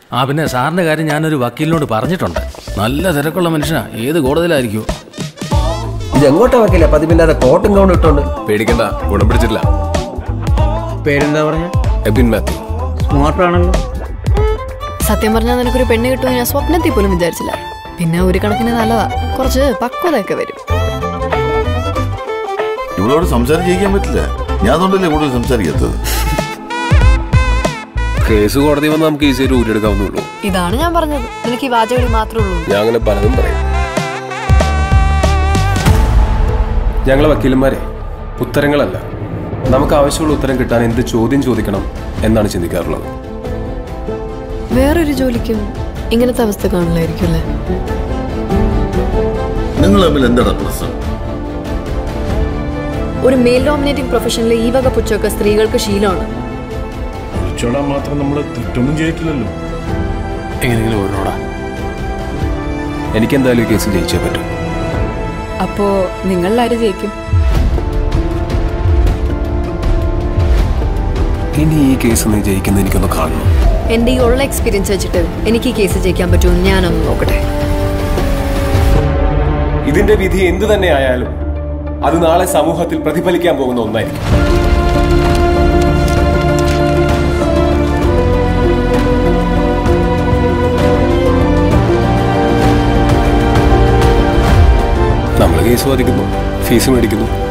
ആ പിന്നെ സാറിന്റെ കാര്യം ഞാനൊരു വക്കീലിനോട് പറഞ്ഞിട്ടുണ്ട് നല്ല തിരക്കുള്ള മനുഷ്യനാ ഏത് കോടതിയിലായിരിക്കും ഇത് എങ്ങോട്ടാ വെക്കില്ല പതിവില്ലാതെ കോട്ടും കൗണ്ടും ഇട്ടോണ്ട് പേടിക്കണ്ട ഗുണം പിടിച്ചിട്ടില്ല പേരെന്താ പറഞ്ഞ എബിൻ മാത്യു സ്മാർട്ട് ആണല്ലോ സത്യം പറഞ്ഞാൽ നിനക്കൊരു പെണ്ണ് കിട്ടുമെന്ന് ഞാൻ സ്വപ്നത്തിൽ പോലും വിചാരിച്ചില്ല പിന്നെ ഒരു കണക്കിന് നല്ലതാ കുറച്ച് പക്വതയൊക്കെ വരും ഇവളോട് സംസാരം ചെയ്യിക്കാൻ പറ്റില്ല ഞാൻ അതുകൊണ്ടല്ലേ കൂടുതൽ സംസാരിക്കാത്തത് കേസ് കോടതി വന്ന് നമുക്ക് ഈസിയായിട്ട് ഊരിയെടുക്കാവുന്നുള്ളൂ ഇതാണ് ഞാൻ പറഞ്ഞത് നിനക്ക് ഈ വാചകടി മാത്രമേ ഉള്ളൂ ഞാൻ അങ്ങനെ പലതും പറയും ഞങ്ങളെ വക്കീലന്മാരെ ഉത്തരങ്ങളല്ല നമുക്ക് ആവശ്യമുള്ള ഉത്തരം കിട്ടാൻ എന്ത് ചോദ്യം ചോദിക്കണം എന്നാണ് ചിന്തിക്കാറുള്ളത് വേറൊരു ജോലിക്കും ഇങ്ങനത്തെ അവസ്ഥ കാണില്ലായിരിക്കും അല്ലേ നിങ്ങൾ തമ്മിൽ എന്താണ് പ്രശ്നം ഒരു മെയിൽ ഡോമിനേറ്റിംഗ് പ്രൊഫഷനിലെ ഈ വക പുച്ചൊക്കെ സ്ത്രീകൾക്ക് ശീലമാണ് ഒളിച്ചോടാൻ മാത്രം നമ്മൾ തെറ്റൊന്നും ചെയ്തിട്ടില്ലല്ലോ എങ്ങനെയെങ്കിലും ഓരോടാ എനിക്കെന്തായാലും ഈ കേസ് ജയിച്ചേ പറ്റൂ അപ്പോ നിങ്ങളിലാര് ജയിക്കും ഇനി ഈ കേസ് നീ ജയിക്കുന്ന എനിക്കൊന്ന് കാണണം എന്റെ ഈ ഉള്ള എക്സ്പീരിയൻസ് വെച്ചിട്ട് എനിക്ക് ഈ കേസ് ജയിക്കാൻ പറ്റുമെന്ന് ഞാനൊന്ന് നോക്കട്ടെ ഇതിന്റെ വിധി എന്തു തന്നെ ആയാലും അത് നാളെ സമൂഹത്തിൽ പ്രതിഫലിക്കാൻ പോകുന്ന ഒന്നായിരിക്കും നമ്മൾ കേസ് വാദിക്കുന്നു ഫീസ് മേടിക്കുന്നു